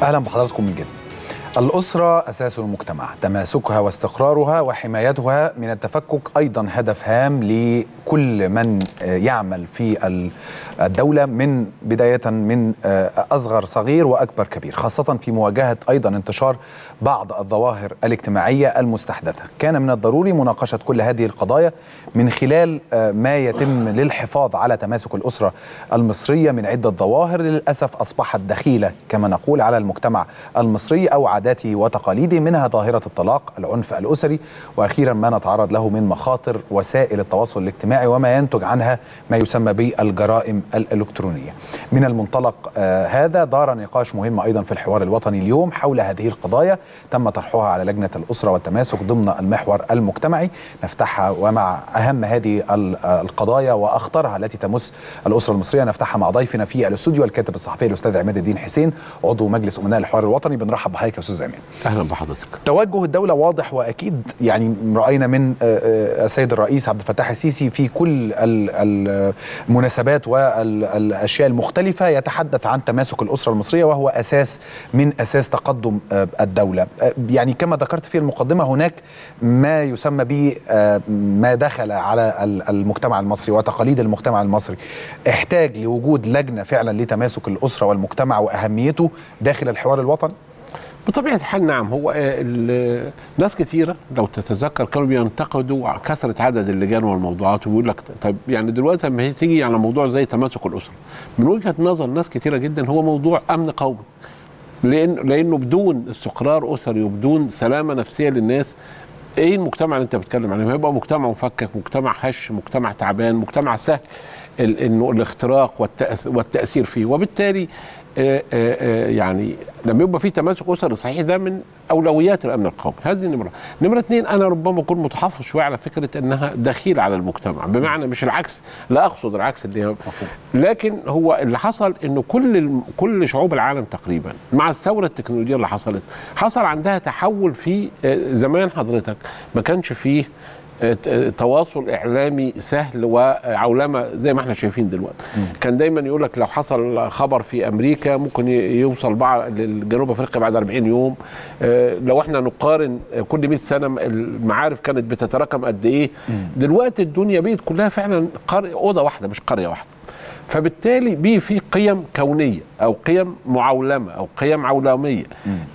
اهلا بحضراتكم من جديد الأسرة أساس المجتمع تماسكها واستقرارها وحمايتها من التفكك أيضا هدف هام لكل من يعمل في الدولة من بداية من أصغر صغير وأكبر كبير خاصة في مواجهة أيضا انتشار بعض الظواهر الاجتماعية المستحدثة كان من الضروري مناقشة كل هذه القضايا من خلال ما يتم للحفاظ على تماسك الأسرة المصرية من عدة ظواهر للأسف أصبحت دخيلة كما نقول على المجتمع المصري أو عاداته وتقاليده منها ظاهرة الطلاق العنف الأسري وأخيرا ما نتعرض له من مخاطر وسائل التواصل الاجتماعي وما ينتج عنها ما يسمى بالجرائم الإلكترونية من المنطلق آه هذا دار نقاش مهم أيضا في الحوار الوطني اليوم حول هذه القضايا تم طرحها على لجنة الأسرة والتماسك ضمن المحور المجتمعي نفتحها ومع أهم هذه القضايا وأخطرها التي تمس الأسرة المصرية نفتحها مع ضيفنا في الاستوديو الكاتب الصحفي الأستاذ عماد الدين حسين عضو مجلس أمناء الحوار الوطني بنرحب بحضرتك يا أستاذ عماد اهلا بحضرتك توجه الدولة واضح وأكيد يعني رأينا من السيد الرئيس عبد الفتاح السيسي في كل المناسبات والأشياء المختلفة يتحدث عن تماسك الأسرة المصرية وهو أساس من أساس تقدم الدولة يعني كما ذكرت في المقدمة هناك ما يسمى به ما دخل على المجتمع المصري وتقاليد المجتمع المصري احتاج لوجود لجنة فعلا لتماسك الأسرة والمجتمع وأهميته داخل الحوار الوطني بطبيعه الحال نعم هو ناس كثيره لو تتذكر كانوا بينتقدوا كثره عدد اللجان والموضوعات وبيقول لك طيب يعني دلوقتي لما هي تيجي على موضوع زي تماسك الاسره من وجهه نظر ناس كثيره جدا هو موضوع امن قومي لان لانه بدون استقرار اسري وبدون سلامه نفسيه للناس ايه المجتمع اللي انت بتتكلم عليه؟ هيبقى مجتمع مفكك، مجتمع هش، مجتمع تعبان، مجتمع سهل انه الاختراق والتاثير فيه، وبالتالي آآ آآ يعني لما يبقى في تماسك اسري صحيح ده من اولويات الامن القومي هذه نمره نمره اثنين انا ربما اكون متحفظ شويه على فكره انها دخيل على المجتمع بمعنى مش العكس لا اقصد العكس اللي هو لكن هو اللي حصل انه كل كل شعوب العالم تقريبا مع الثوره التكنولوجيه اللي حصلت حصل عندها تحول في زمان حضرتك ما كانش فيه تواصل اعلامي سهل وعولمه زي ما احنا شايفين دلوقتي م. كان دايما يقول لك لو حصل خبر في امريكا ممكن يوصل بعض لجنوب افريقيا بعد 40 يوم لو احنا نقارن كل 100 سنه المعارف كانت بتتراكم قد ايه م. دلوقتي الدنيا بقت كلها فعلا اوضه واحده مش قريه واحده فبالتالي بيه في قيم كونيه او قيم معولمه او قيم عولميه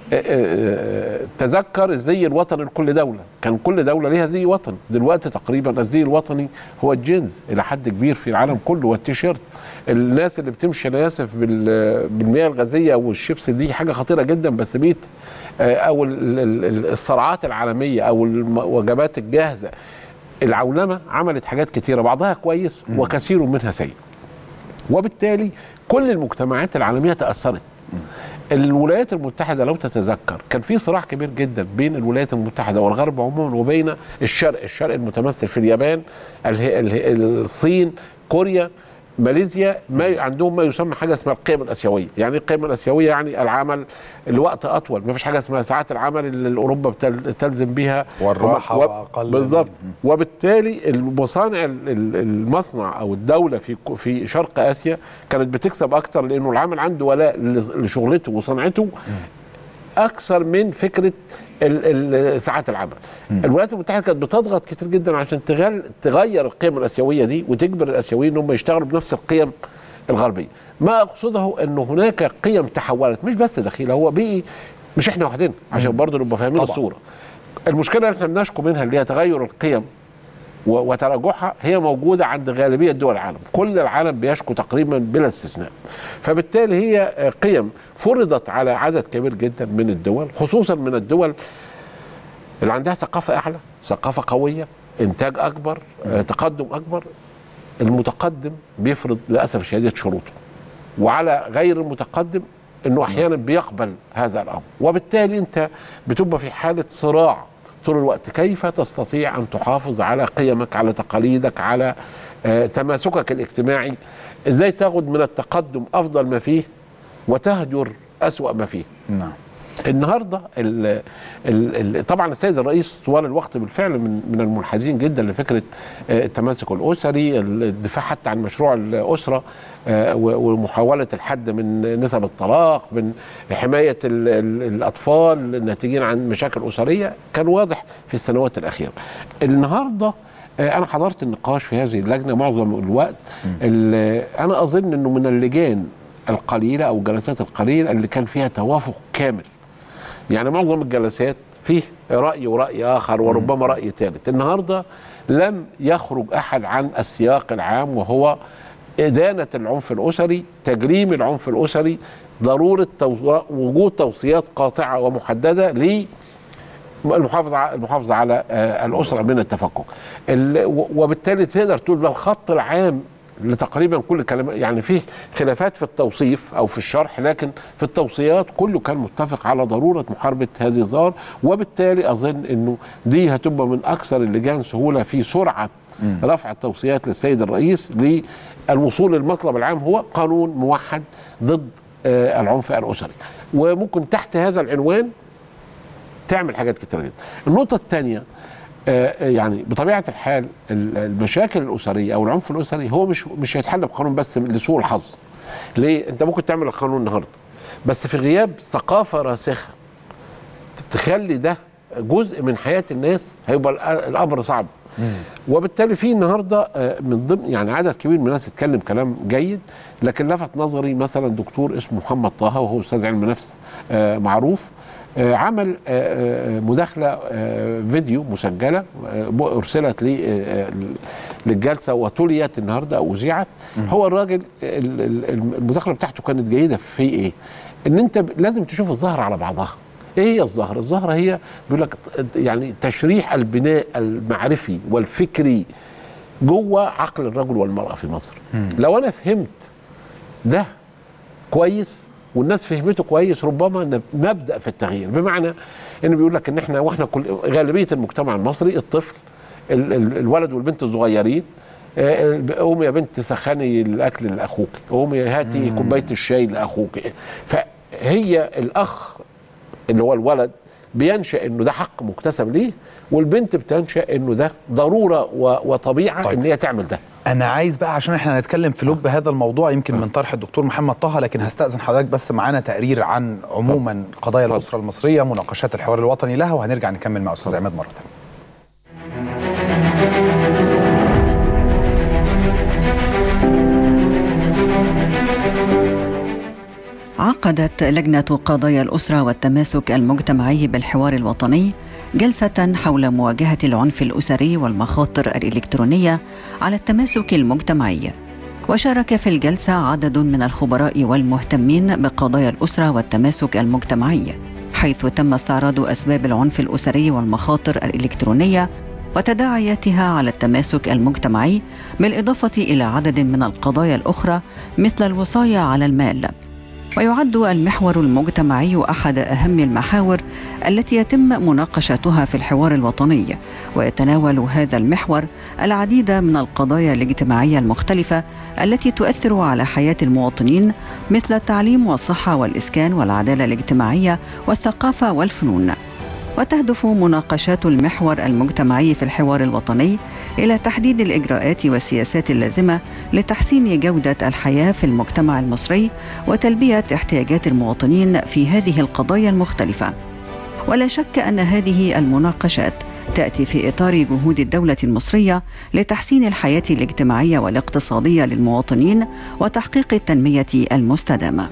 تذكر الزي الوطني لكل دوله كان كل دوله ليها زي وطني دلوقتي تقريبا الزي الوطني هو الجينز الى حد كبير في العالم كله والتيشيرت الناس اللي بتمشي انا اسف بالمياه الغازيه والشيبس دي حاجه خطيره جدا بس بيت او الصراعات العالميه او الوجبات الجاهزه العولمه عملت حاجات كتيره بعضها كويس وكثير منها سيء وبالتالي كل المجتمعات العالميه تاثرت الولايات المتحده لو تتذكر كان في صراع كبير جدا بين الولايات المتحده والغرب عموما وبين الشرق الشرق المتمثل في اليابان الصين كوريا ماليزيا ما عندهم ما يسمى حاجه اسمها القيم الاسيويه، يعني ايه القيم الاسيويه؟ يعني العمل لوقت اطول، ما فيش حاجه اسمها ساعات العمل اللي اوروبا بتلزم بيها والراحه و... واقل بالظبط، وبالتالي المصانع المصنع او الدوله في في شرق اسيا كانت بتكسب اكتر لانه العامل عنده ولاء لشغلته وصنعته اكثر من فكره ساعات العمل الولايات المتحده كانت بتضغط كتير جدا عشان تغير القيم الاسيويه دي وتجبر الاسيويين ان هم يشتغلوا بنفس القيم الغربيه ما اقصده انه هناك قيم تحولت مش بس دخيله هو بقي مش احنا وحدنا عشان برضه نبقى فاهمين الصوره المشكله اللي احنا بنشكو منها اللي هي تغير القيم وتراجعها هي موجوده عند غالبيه دول العالم، كل العالم بيشكو تقريبا بلا استثناء. فبالتالي هي قيم فرضت على عدد كبير جدا من الدول، خصوصا من الدول اللي عندها ثقافه اعلى، ثقافه قويه، انتاج اكبر، تقدم اكبر. المتقدم بيفرض للاسف الشديد شروطه. وعلى غير المتقدم انه احيانا بيقبل هذا الامر، وبالتالي انت بتبقى في حاله صراع طول الوقت كيف تستطيع ان تحافظ على قيمك على تقاليدك على آه تماسكك الاجتماعي ازاي تاخد من التقدم افضل ما فيه وتهجر اسوا ما فيه نعم النهارده ال ال ال طبعا السيد الرئيس طوال الوقت بالفعل من من المنحازين جدا لفكره آه، التماسك الاسري الدفاع حتى عن مشروع الاسره آه، و- ومحاوله الحد من نسب الطلاق من حمايه ال ال الاطفال الناتجين عن مشاكل اسريه كان واضح في السنوات الاخيره النهارده آه، انا حضرت النقاش في هذه اللجنه معظم الوقت ال- انا اظن انه من اللجان القليله او الجلسات القليله اللي كان فيها توافق كامل يعني معظم الجلسات فيه رأي ورأي آخر وربما رأي ثالث النهاردة لم يخرج أحد عن السياق العام وهو إدانة العنف الأسري تجريم العنف الأسري ضرورة تو- وجود توصيات قاطعة ومحددة ل المحافظة ع- المحافظة على آه، الأسرة من التفكك ال- و- وبالتالي تقدر تقول ده الخط العام لتقريبا كل كلام يعني فيه خلافات في التوصيف او في الشرح لكن في التوصيات كله كان متفق على ضروره محاربه هذه الظاهر وبالتالي اظن انه دي هتبقى من اكثر اللجان سهوله في سرعه رفع التوصيات للسيد الرئيس للوصول للمطلب العام هو قانون موحد ضد آه، العنف الاسري وممكن تحت هذا العنوان تعمل حاجات كتير جدا النقطة الثانية آه، يعني بطبيعة الحال ال- المشاكل الأسرية أو العنف الأسري هو مش مش هيتحل بقانون بس لسوء الحظ ليه؟ أنت ممكن تعمل القانون النهاردة بس في غياب ثقافة راسخة تخلي ده جزء من حياة الناس هيبقى الأ- الأمر صعب وبالتالي في النهارده آه، من ضمن يعني عدد كبير من الناس اتكلم كلام جيد لكن لفت نظري مثلا دكتور اسمه محمد طه وهو استاذ علم نفس آه، معروف آه، عمل آه، آه، مداخله آه، فيديو مسجله آه، ارسلت لي آه، للجلسه وتليت النهارده او اذيعت هو الراجل ال- ال- المداخله بتاعته كانت جيده في ايه؟ ان انت ب- لازم تشوف الظاهره على بعضها ايه هي الزهره؟ الزهره هي بيقول لك يعني تشريح البناء المعرفي والفكري جوه عقل الرجل والمراه في مصر. لو انا فهمت ده كويس والناس فهمته كويس ربما نب- نبدا في التغيير بمعنى انه بيقول لك ان احنا واحنا كل غالبيه المجتمع المصري الطفل ال- ال- الولد والبنت الصغيرين آه، قومي يا بنت سخني الاكل لاخوك قومي هاتي كوبايه الشاي لاخوك فهي الاخ اللي هو الولد بينشا انه ده حق مكتسب ليه والبنت بتنشا انه ده ضروره و- وطبيعه طيب. ان هي تعمل ده انا عايز بقى عشان احنا هنتكلم في لب هذا الموضوع يمكن من طرح الدكتور محمد طه لكن هستاذن حضرتك بس معانا تقرير عن عموما قضايا اتفضل. الاسره المصريه مناقشات الحوار الوطني لها وهنرجع نكمل مع استاذ عماد مره ثانيه عقدت لجنة قضايا الأسرة والتماسك المجتمعي بالحوار الوطني جلسة حول مواجهة العنف الأسري والمخاطر الإلكترونية على التماسك المجتمعي. وشارك في الجلسة عدد من الخبراء والمهتمين بقضايا الأسرة والتماسك المجتمعي، حيث تم استعراض أسباب العنف الأسري والمخاطر الإلكترونية وتداعياتها على التماسك المجتمعي، بالإضافة إلى عدد من القضايا الأخرى مثل الوصاية على المال. ويعد المحور المجتمعي احد اهم المحاور التي يتم مناقشتها في الحوار الوطني ويتناول هذا المحور العديد من القضايا الاجتماعيه المختلفه التي تؤثر على حياه المواطنين مثل التعليم والصحه والاسكان والعداله الاجتماعيه والثقافه والفنون وتهدف مناقشات المحور المجتمعي في الحوار الوطني الى تحديد الاجراءات والسياسات اللازمه لتحسين جوده الحياه في المجتمع المصري وتلبيه احتياجات المواطنين في هذه القضايا المختلفه ولا شك ان هذه المناقشات تاتي في اطار جهود الدوله المصريه لتحسين الحياه الاجتماعيه والاقتصاديه للمواطنين وتحقيق التنميه المستدامه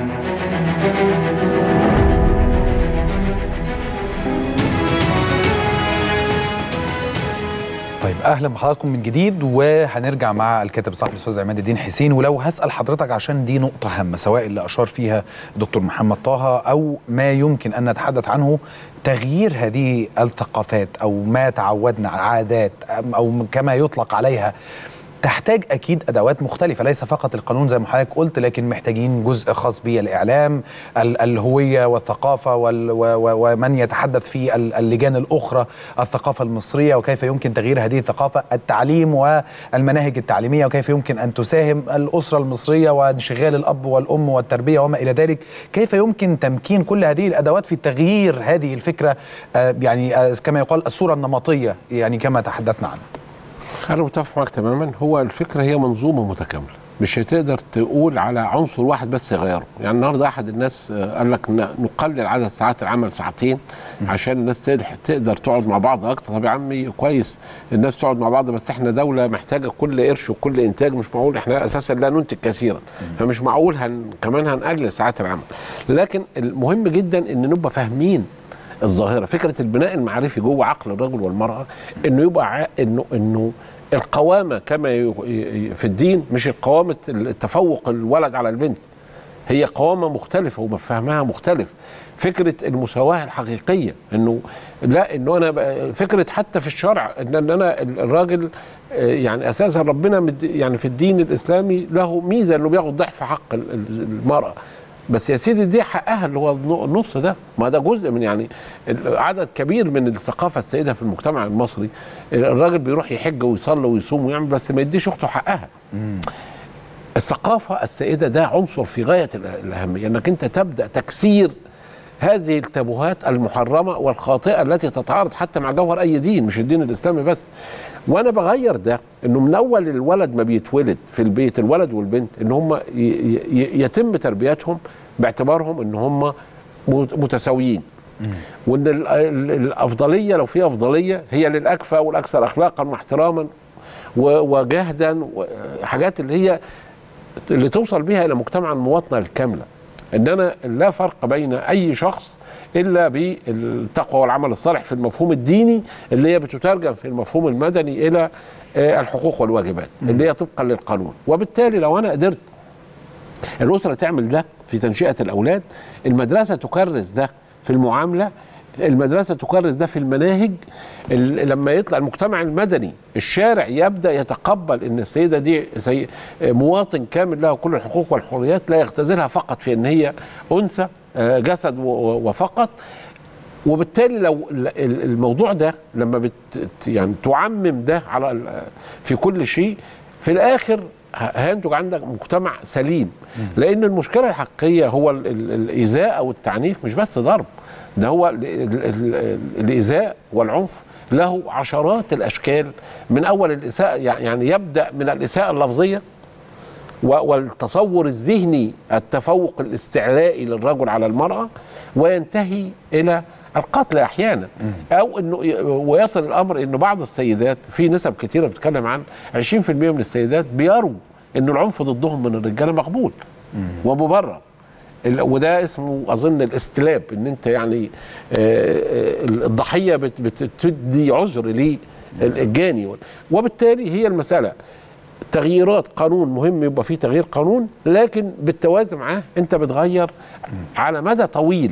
طيب اهلا بحضراتكم من جديد وهنرجع مع الكاتب الصحفي الاستاذ عماد الدين حسين ولو هسال حضرتك عشان دي نقطه هامه سواء اللي اشار فيها الدكتور محمد طه او ما يمكن ان نتحدث عنه تغيير هذه الثقافات او ما تعودنا على عادات او كما يطلق عليها تحتاج اكيد ادوات مختلفه ليس فقط القانون زي ما حضرتك قلت لكن محتاجين جزء خاص بالاعلام ال- الهويه والثقافه وال- و- و- ومن يتحدث في ال- اللجان الاخرى الثقافه المصريه وكيف يمكن تغيير هذه الثقافه التعليم والمناهج التعليميه وكيف يمكن ان تساهم الاسره المصريه وانشغال الاب والام والتربيه وما الى ذلك كيف يمكن تمكين كل هذه الادوات في تغيير هذه الفكره آه، يعني آه، كما يقال الصوره النمطيه يعني كما تحدثنا عنها انا متفق معك تماما هو الفكره هي منظومه متكامله مش هتقدر تقول على عنصر واحد بس يغيره يعني النهارده احد الناس آه، قال لك ن- نقلل عدد ساعات العمل ساعتين عشان الناس تلح- تقدر تقعد مع بعض اكتر طب يا عمي كويس الناس تقعد مع بعض بس احنا دوله محتاجه كل قرش وكل انتاج مش معقول احنا اساسا لا ننتج كثيرا فمش معقول هن كمان هنقلل ساعات العمل لكن المهم جدا ان نبقى فاهمين الظاهره فكره البناء المعرفي جوه عقل الرجل والمراه انه يبقى ع- انه انه القوامه كما ي- ي- في الدين مش القوامه التفوق الولد على البنت هي قوامه مختلفه ومفهمها مختلف فكره المساواه الحقيقيه انه لا انه انا بقى- فكره حتى في الشرع ان ان انا ال- الراجل آه، يعني اساسا ربنا مد- يعني في الدين الاسلامي له ميزه انه بياخد ضعف حق ال- ال- المراه بس يا سيدي دي حقها اللي هو الن- النص ده ما ده جزء من يعني ال- عدد كبير من الثقافه السائده في المجتمع المصري الراجل بيروح يحج ويصلي ويصوم ويعمل بس ما يديش اخته حقها الثقافه السائده ده عنصر في غايه ال- الاهميه انك انت تبدا تكسير هذه التابوهات المحرمه والخاطئه التي تتعارض حتى مع جوهر اي دين مش الدين الاسلامي بس وانا بغير ده انه من اول الولد ما بيتولد في البيت الولد والبنت ان هم ي- ي- يتم تربيتهم باعتبارهم ان هم مت- متساويين وان ال- ال- الافضليه لو في افضليه هي للاكفى والاكثر اخلاقا واحتراما و- وجهدا وحاجات اللي هي اللي توصل بيها الى مجتمع المواطنه الكامله ان انا لا فرق بين اي شخص الا بالتقوى والعمل الصالح في المفهوم الديني اللي هي بتترجم في المفهوم المدني الى آه، الحقوق والواجبات اللي هي طبقا للقانون وبالتالي لو انا قدرت الاسره تعمل ده في تنشئه الاولاد المدرسه تكرس ده في المعامله المدرسه تكرس ده في المناهج ال- لما يطلع المجتمع المدني الشارع يبدا يتقبل ان السيده دي سي مواطن كامل له كل الحقوق والحريات لا يختزلها فقط في ان هي انثى آه، جسد و- و- وفقط وبالتالي لو ال- ال- الموضوع ده لما بت يعني تعمم ده على ال- في كل شيء في الاخر ه- هينتج عندك مجتمع سليم لان المشكله الحقيقيه هو ال- ال- الايذاء او التعنيف مش بس ضرب ده هو ال- ال- ال- الايذاء والعنف له عشرات الاشكال من اول الاساءه يعني يبدا من الاساءه اللفظيه و- والتصور الذهني التفوق الاستعلائي للرجل على المرأة وينتهي إلى القتل أحيانا أو أنه ي- ويصل الأمر أنه بعض السيدات في نسب كثيرة بتتكلم عن 20% من السيدات بيروا أنه العنف ضدهم من الرجالة مقبول ومبرر ال- وده اسمه اظن الاستلاب ان انت يعني آه، آه، الضحيه بت- بتدي عذر للجاني وبالتالي هي المساله تغييرات قانون مهم يبقى فيه تغيير قانون لكن بالتوازي معاه انت بتغير على مدى طويل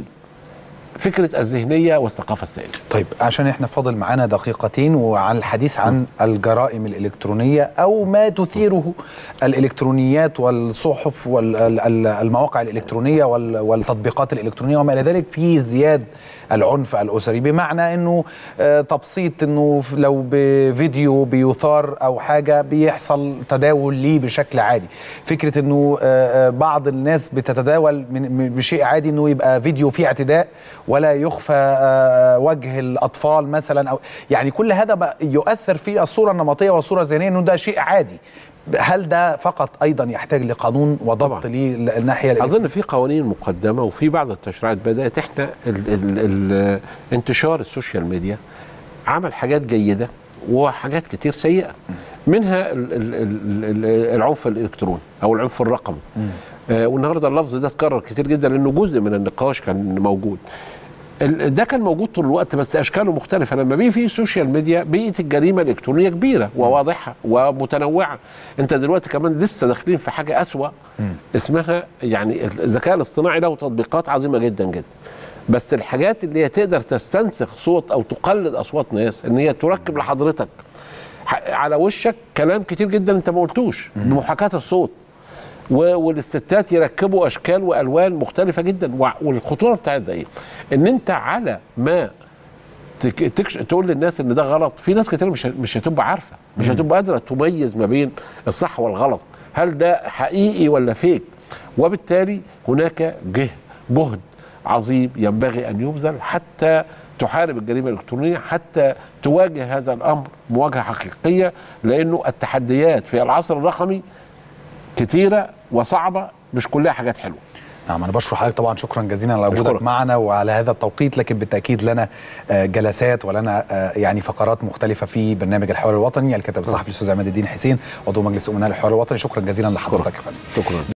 فكره الذهنيه والثقافه السائده طيب عشان احنا فاضل معانا دقيقتين وعن الحديث عن الجرائم الإلكترونية أو ما تثيره الإلكترونيات والصحف والمواقع الإلكترونية وال- والتطبيقات الإلكترونية وما إلى ذلك في ازدياد العنف الأسري بمعنى أنه آه، تبسيط أنه لو بفيديو بيثار أو حاجة بيحصل تداول ليه بشكل عادي فكرة أنه آه، آه، بعض الناس بتتداول من من- بشيء عادي أنه يبقى فيديو فيه اعتداء ولا يخفى آه، وجه الأطفال مثلا أو يعني كل هذا بقى يؤثر في الصورة النمطية والصورة الذهنية أنه ده شيء عادي هل ده فقط أيضا يحتاج لقانون وضبط طبعاً. للناحية اظن في قوانين مقدمه وفي بعض التشريعات بدات احنا ال ال ال انتشار السوشيال ميديا عمل حاجات جيده وحاجات كتير سيئه منها ال ال ال ال العنف الالكتروني او العنف الرقمي آه والنهارده اللفظ ده اتكرر كتير جدا لانه جزء من النقاش كان موجود ال- ده كان موجود طول الوقت بس اشكاله مختلفه لما بقي في السوشيال ميديا بقت الجريمه الالكترونيه كبيره وواضحه ومتنوعه انت دلوقتي كمان لسه داخلين في حاجه اسوا اسمها يعني الذكاء الاصطناعي له تطبيقات عظيمه جدا جدا بس الحاجات اللي هي تقدر تستنسخ صوت او تقلد اصوات ناس ان هي تركب لحضرتك ح- على وشك كلام كتير جدا انت ما قلتوش بمحاكاه الصوت و- والستات يركبوا اشكال والوان مختلفه جدا وع- والخطوره بتاعت ده ايه؟ ان انت على ما تك... تكش... تقول للناس ان ده غلط في ناس كتير مش ه- مش هتبقى عارفه مش هتبقى قادره تميز ما بين الصح والغلط هل ده حقيقي ولا فيك وبالتالي هناك جه جهد عظيم ينبغي ان يبذل حتى تحارب الجريمه الالكترونيه حتى تواجه هذا الامر مواجهه حقيقيه لانه التحديات في العصر الرقمي كتيره وصعبه مش كلها حاجات حلوه نعم انا بشكر حضرتك طبعا شكرا جزيلا على وجودك أشكرك. معنا وعلى هذا التوقيت لكن بالتاكيد لنا آه، جلسات ولنا آه، يعني فقرات مختلفه في برنامج الحوار الوطني الكاتب الصحفي الاستاذ عماد الدين حسين عضو مجلس امناء الحوار الوطني شكرا جزيلا لحضرتك يا فندم شكرا